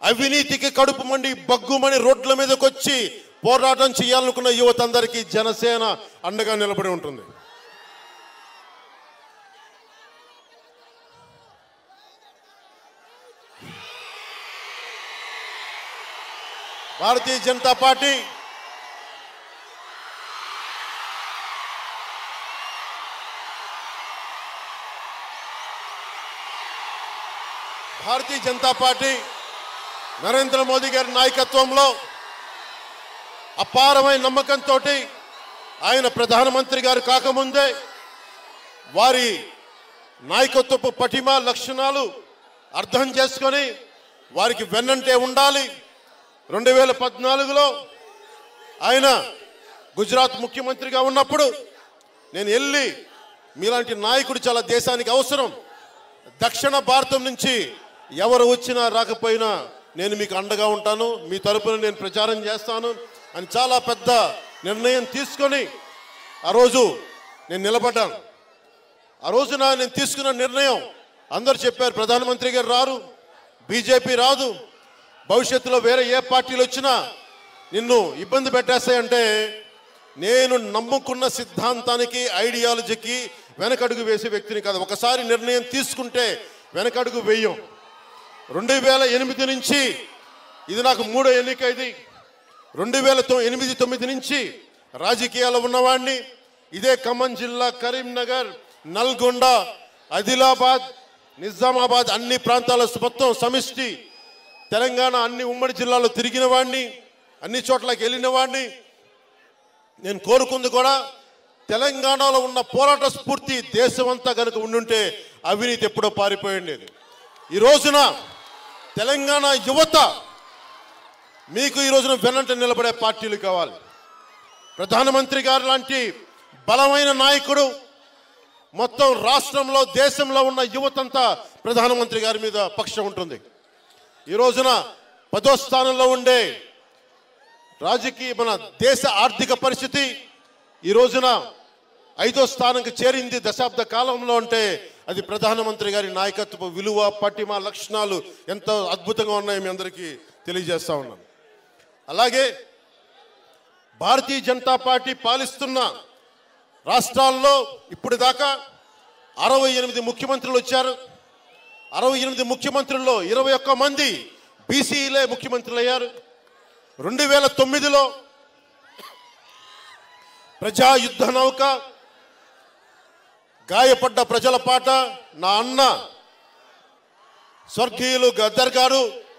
అవినీతికి కడుపు మండి బగ్గుమని రోడ్ల మీదకి వచ్చి పోరాటం చేయాలనుకున్న యువత అందరికీ జనసేన అండగా నిలబడి ఉంటుంది భారతీయ జనతా పార్టీ భారతీయ జనతా పార్టీ నరేంద్ర మోదీ గారి నాయకత్వంలో అపారమైన నమ్మకంతో ఆయన ప్రధానమంత్రి గారు కాకముందే వారి నాయకత్వపు పటిమ లక్షణాలు అర్థం చేసుకొని వారికి వెన్నంటే ఉండాలి రెండు వేల పద్నాలుగులో ఆయన గుజరాత్ ముఖ్యమంత్రిగా ఉన్నప్పుడు నేను వెళ్ళి మీలాంటి నాయకుడు చాలా దేశానికి అవసరం దక్షిణ భారతం నుంచి ఎవరు వచ్చినా రాకపోయినా నేను మీకు అండగా ఉంటాను మీ తరపున నేను ప్రచారం చేస్తాను అని చాలా పెద్ద నిర్ణయం తీసుకొని ఆ రోజు నేను నిలబడ్డాను ఆ రోజున నేను తీసుకున్న నిర్ణయం అందరు చెప్పారు ప్రధానమంత్రి గారు రారు బీజేపీ రాదు భవిష్యత్తులో వేరే ఏ పార్టీలు వచ్చినా నిన్ను ఇబ్బంది పెట్టేస్తాయంటే నేను నమ్ముకున్న సిద్ధాంతానికి ఐడియాలజీకి వెనకడుగు వేసే వ్యక్తిని కాదు ఒకసారి నిర్ణయం తీసుకుంటే వెనకడుగు వేయం రెండు వేల ఎనిమిది నుంచి ఇది నాకు మూడో ఎన్నిక ఇది రెండు వేల తొ- ఎనిమిది తొమ్మిది నుంచి రాజకీయాల్లో ఉన్నవాడిని ఇదే ఖమ్మం జిల్లా కరీంనగర్ నల్గొండ ఆదిలాబాద్ నిజామాబాద్ అన్ని ప్రాంతాల మొత్తం సమిష్టి తెలంగాణ అన్ని ఉమ్మడి జిల్లాలో తిరిగిన వాడిని అన్ని చోట్లకి వెళ్ళిన వాడిని నేను కోరుకుంది కూడా తెలంగాణలో ఉన్న పోరాట స్ఫూర్తి దేశమంతా కనుక ఉండుంటే అవినీతి ఎప్పుడో పారిపోయి ఉండేది ఈ రోజున తెలంగాణ యువత మీకు ఈ రోజున వెనంట నిలబడే పార్టీలు కావాలి ప్రధానమంత్రి గారు లాంటి బలమైన నాయకుడు మొత్తం రాష్ట్రంలో దేశంలో ఉన్న యువతంతా ప్రధానమంత్రి గారి మీద పక్షం ఉంటుంది ఈ రోజున పదో స్థానంలో ఉండే రాజకీయ మన దేశ ఆర్థిక పరిస్థితి ఈ రోజున ఐదో స్థానంకి చేరింది దశాబ్ద కాలంలో అంటే అది ప్రధానమంత్రి గారి నాయకత్వ విలువ పటిమ లక్షణాలు ఎంత అద్భుతంగా ఉన్నాయో మీ అందరికీ తెలియజేస్తా ఉన్నాను అలాగే భారతీయ జనతా పార్టీ పాలిస్తున్న రాష్ట్రాల్లో ఇప్పుడు దాకా అరవై ఎనిమిది ముఖ్యమంత్రులు వచ్చారు అరవై ఎనిమిది ముఖ్యమంత్రుల్లో ఇరవై ఒక్క మంది బీసీలే ముఖ్యమంత్రులు అయ్యారు రెండు వేల తొమ్మిదిలో ప్రజా యుద్ధ నౌక గాయపడ్డ ప్రజల పాట నా అన్న స్వర్గీయులు గద్దర్ గారు